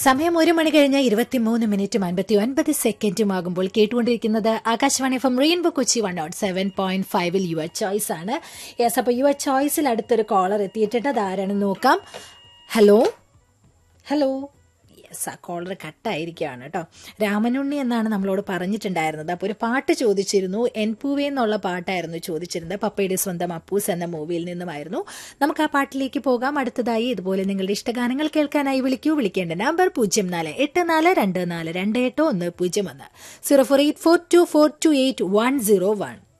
സമയം ഒരു മണി കഴിഞ്ഞ് ഇരുപത്തിമൂന്ന് മിനിറ്റും അൻപത്തി ഒൻപത് സെക്കൻഡുമാകുമ്പോൾ കേട്ടുകൊണ്ടിരിക്കുന്നത് Akashvani F M Rainbow Kochi one nought seven point ഫൈവിൽ യുവർ ചോയ്സ് ആണ് യെസ് അപ്പോൾ യുവർ ചോയ്സിൽ അടുത്തൊരു കോളർ എത്തിയിട്ടുണ്ട് അത് ആരാണെന്ന് നോക്കാം ഹലോ ഹലോ യെസ് ആ കോളർ കട്ടായിരിക്കുകയാണ് കേട്ടോ രാമനുണ്ണി എന്നാണ് നമ്മളോട് പറഞ്ഞിട്ടുണ്ടായിരുന്നത് അപ്പോൾ ഒരു പാട്ട് ചോദിച്ചിരുന്നു എൻ പൂവേ എന്നുള്ള പാട്ടായിരുന്നു ചോദിച്ചിരുന്നത് പപ്പയുടെ സ്വന്തം അപ്പൂസ് എന്ന മൂവിയിൽ നിന്നുമായിരുന്നു നമുക്ക് ആ പാട്ടിലേക്ക് പോകാം അടുത്തതായി ഇതുപോലെ നിങ്ങളുടെ ഇഷ്ടഗാനങ്ങൾ കേൾക്കാനായി വിളിക്കൂ വിളിക്കേണ്ട നമ്പർ പൂജ്യം നാല് എട്ട് നാല് രണ്ട് നാല് രണ്ട് എട്ട് ഒന്ന് പൂജ്യം ഒന്ന് zero four eight four two four two eight one zero one